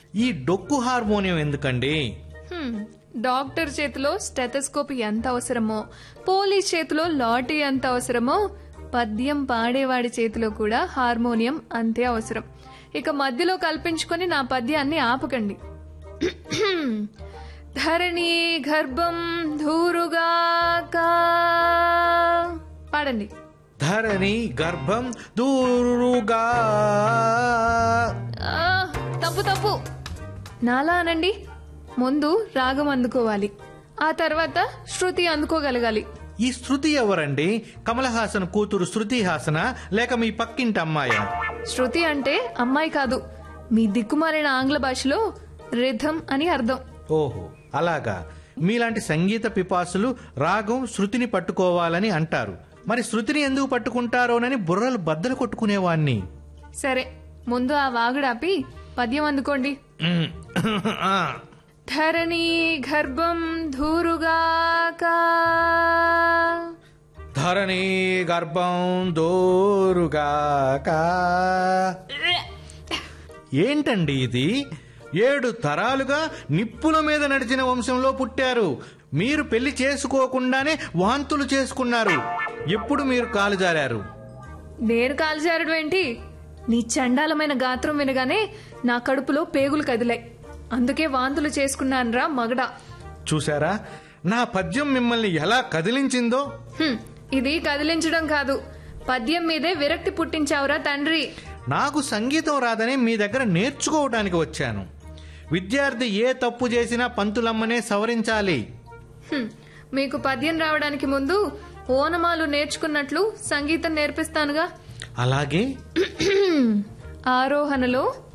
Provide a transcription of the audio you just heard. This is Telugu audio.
ఈ డొక్కు హార్మోనియం ఎందుకండి హ్మ్, డాక్టర్ చేతిలో స్టెథస్కోప్ ఎంత అవసరమో పోలీస్ చేతిలో లాటరీ ఎంత అవసరమో పద్యం పాడేవాడి చేతిలో కూడా హార్మోనియం అంతే అవసరం ఇక మధ్యలో కల్పించుకొని నా పద్యాన్ని ఆపకండి ధరణి గర్భం ధూరుగాక పాడండి ధరణి గర్భం దూరుగా ఆ, తప్పు తప్పు నాలా అనండి ముందు రాగం అందుకోవాలి ఆ తర్వాత శృతి అందుకోగలగాలి ఈ శృతి ఎవరండి కమలహాసన్ కూతురు శృతి హాసన లేక మీ పక్కింటి అమ్మాయా శృతి అంటే అమ్మాయి కాదు మీ దిక్కుమాలిన ఆంగ్ల భాషలో రిథం అని అర్థం ఓహో అలాగా మీలాంటి సంగీత పిపాసులు రాగం శృతిని పట్టుకోవాలని అంటారు మరి శృతిని ఎందుకు పట్టుకుంటారోనని బుర్రలు బద్దలు కొట్టుకునేవాణ్ణి సరే ముందు ఆ వాగుడాపి పద్యం అందుకోండి మ్, ఆ, ధరణి గర్భం ధూరుగాక ధరణి గర్భం దోరుగాక ఏంటండి ఇది ఏడు తరాలుగా నిప్పుల మీద నడిచిన వంశంలో పుట్టారు మీరు పెళ్లి చేసుకోకుండానే వాంతులు చేసుకున్నారు ఎప్పుడు మీరు కాలు జారారు నేను కాల్చారడం ఏంటి నీ చండాలమైన గాత్రం వినగానే నా కడుపులో పేగులు కదిలాయి అందుకే వాంతులు చేసుకున్నానురా మగడా చూసారా నా పద్యం మిమ్మల్ని ఎలా కదిలించిందో హ్మ్, ఇది కదిలించడం కాదు పద్యం మీదే విరక్తి పుట్టించావురా తండ్రి నాకు సంగీతం రాదని మీ దగ్గర నేర్చుకోవడానికి వచ్చాను విద్యార్థి ఏ తప్పు చేసినా పంతులమ్మనే సవరించాలి హ్మ్, మీకు పద్యం రావడానికి ముందు ఓనమాలు నేర్చుకున్నట్లు సంగీతం నేర్పిస్తానుగా అలాగే ఆరోహణలో